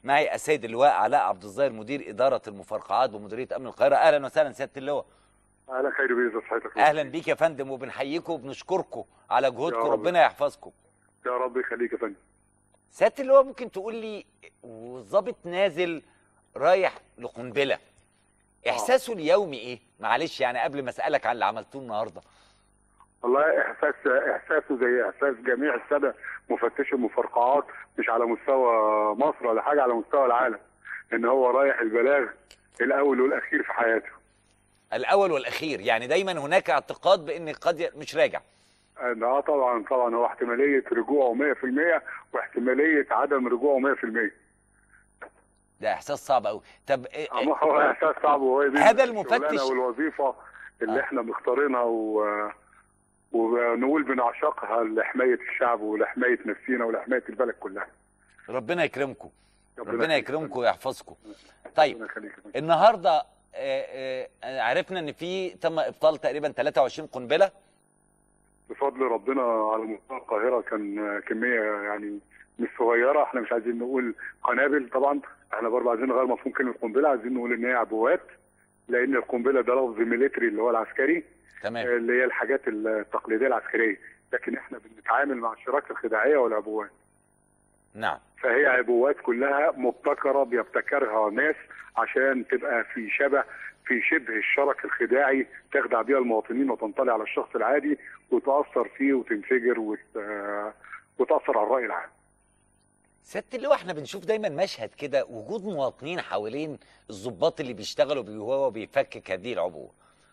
معي السيد اللواء علاء عبد الظاهر مدير اداره المفرقعات بمديريه امن القاهره اهلا وسهلا سياده اللواء اهلا خير بيه صحتك اهلا بيك يا فندم وبنحييكم وبنشكركم على جهودكم يا رب. ربنا يحفظكم يا رب يخليك يا فندم سياده اللواء ممكن تقول لي والظابط نازل رايح لقنبله احساسه اليومي ايه معلش يعني قبل ما اسالك عن اللي عملتوه النهارده والله احساس احساسه زي احساس جميع الساده مفتشي المفرقعات مش على مستوى مصر ولا حاجه على مستوى العالم ان هو رايح البلاغ الاول والاخير في حياته الاول والاخير يعني دايما هناك اعتقاد بان قد ي- مش راجع ان اه طبعا طبعا هو احتماليه رجوعه 100% واحتماليه عدم رجوعه 100% ده احساس صعب قوي طب إيه- اما هو احساس صعب وهو دي هذا الشغلانة المفتش- والوظيفه اللي آه. احنا مختارينها و... ونقول بنعشقها لحمايه الشعب ولحمايه نفسينا ولحمايه البلد كلها ربنا يكرمكم ربنا يخليك. يكرمكم ويحفظكم طيب ربنا يخليك. النهارده آه، آه، عرفنا ان في تم ابطال تقريبا 23 قنبله بفضل ربنا على مستوى القاهره كان كميه يعني مش صغيره احنا مش عايزين نقول قنابل طبعا احنا برضه عايزين نغير مفهوم كلمه قنبله عايزين نقول ان هي عبوات لان القنبله ده لفظ ميليتري اللي هو العسكري تمام اللي هي الحاجات التقليديه العسكريه لكن احنا بنتعامل مع الشراكه الخداعيه والعبوات نعم فهي عبوات كلها مبتكره بيبتكرها ناس عشان تبقى في شبه في شبه الشرك الخداعي تخدع بيها المواطنين وتنطلي على الشخص العادي وتاثر فيه وتنفجر وت... آه، وتاثر على الراي العام. سياده اللواء احنا بنشوف دايما مشهد كده وجود مواطنين حوالين الضباط اللي بيشتغلوا بيه وهو بيفكك هذه العبوه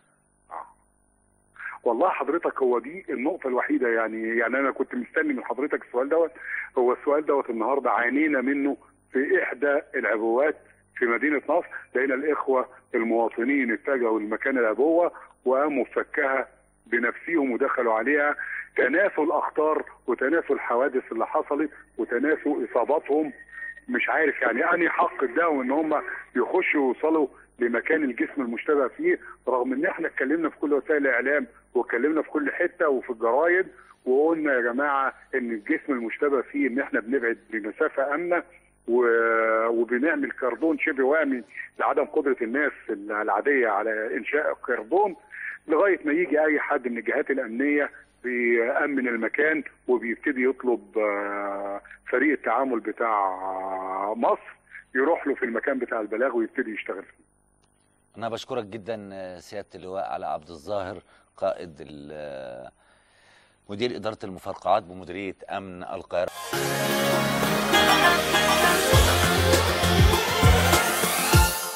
والله حضرتك هو دي النقطة الوحيدة يعني يعني أنا كنت مستني من حضرتك السؤال دوت هو السؤال دوت النهاردة عانينا منه في إحدى العبوات في مدينة نصر لقينا الإخوة المواطنين اتجهوا لمكان العبوة وقاموا بفكها بنفسهم ودخلوا عليها تناسوا الأخطار وتناسوا الحوادث اللي حصلت وتناسوا إصاباتهم مش عارف يعني أنهي حق اداهم إن هم يخشوا ويوصلوا لمكان الجسم المشتبه فيه رغم ان احنا اتكلمنا في كل وسائل الاعلام واتكلمنا في كل حته وفي الجرايد وقلنا يا جماعه ان الجسم المشتبه فيه ان احنا بنبعد بمسافه امنه و- وبنعمل كربون شبه وهمي لعدم قدره الناس العاديه على انشاء كربون لغايه ما يجي اي حد من الجهات الامنيه بيأمن المكان وبيبتدي يطلب آه، فريق التعامل بتاع مصر يروح له في المكان بتاع البلاغ ويبتدي يشتغل فيه انا بشكرك جدا آه، سياده اللواء علاء عبد الظاهر قائد ال- آه، مدير اداره المفرقعات بمديريه امن القاهره